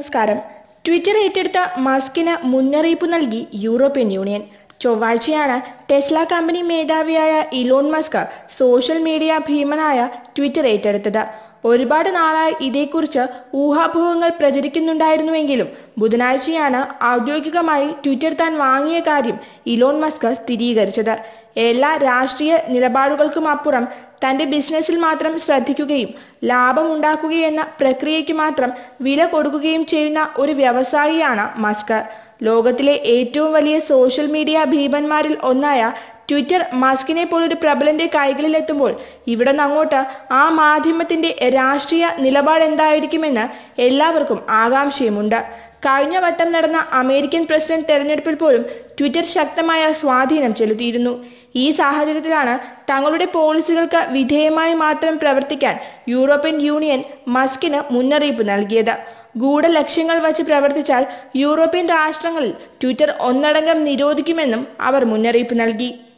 നമസ്കാരം ട്വിറ്റർ ഏറ്റെടുത്ത മസ്കിന് മുന്നറിയിപ്പ് നൽകി യൂറോപ്യൻ യൂണിയൻ ചൊവ്വാഴ്ചയാണ് ടെസ്ല കമ്പനി മേധാവിയായ ഇലോൺ മസ്ക് സോഷ്യൽ മീഡിയ ഭീമനായ ട്വിറ്റർ ഏറ്റെടുത്തത് ഒരുപാട് നാളായി ഇതേക്കുറിച്ച് ഊഹാപോഹങ്ങൾ പ്രചരിക്കുന്നുണ്ടായിരുന്നുവെങ്കിലും ബുധനാഴ്ചയാണ് ഔദ്യോഗികമായി ട്വിറ്റർ താൻ വാങ്ങിയ കാര്യം ഇലോൺ മസ്ക് സ്ഥിരീകരിച്ചത് എല്ലാ രാഷ്ട്രീയ നിലപാടുകൾക്കും അപ്പുറം തന്റെ ബിസിനസ്സിൽ മാത്രം ശ്രദ്ധിക്കുകയും ലാഭമുണ്ടാക്കുകയെന്ന പ്രക്രിയയ്ക്ക് മാത്രം വില കൊടുക്കുകയും ചെയ്യുന്ന ഒരു വ്യവസായിയാണ് മസ്ക് ലോകത്തിലെ ഏറ്റവും വലിയ സോഷ്യൽ മീഡിയ ഭീമന്മാരിൽ ഒന്നായ ട്വിറ്റർ മസ്കിനെ പോലൊരു പ്രബലന്റെ കൈകളിലെത്തുമ്പോൾ ഇവിടെ നിന്ന് അങ്ങോട്ട് ആ മാധ്യമത്തിന്റെ രാഷ്ട്രീയ നിലപാട് എന്തായിരിക്കുമെന്ന് എല്ലാവർക്കും ആകാംക്ഷയുമുണ്ട് കഴിഞ്ഞ വട്ടം നടന്ന അമേരിക്കൻ പ്രസിഡന്റ് തെരഞ്ഞെടുപ്പിൽ പോലും ട്വിറ്റർ ശക്തമായ സ്വാധീനം ചെലുത്തിയിരുന്നു ഈ സാഹചര്യത്തിലാണ് തങ്ങളുടെ പോളിസികൾക്ക് വിധേയമായി മാത്രം പ്രവർത്തിക്കാൻ യൂറോപ്യൻ യൂണിയൻ മസ്കിന് മുന്നറിയിപ്പ് നൽകിയത് ഗൂഢലക്ഷ്യങ്ങൾ വച്ച് പ്രവർത്തിച്ചാൽ യൂറോപ്യൻ രാഷ്ട്രങ്ങളിൽ ട്വിറ്റർ ഒന്നടങ്കം നിരോധിക്കുമെന്നും അവർ മുന്നറിയിപ്പ് നൽകി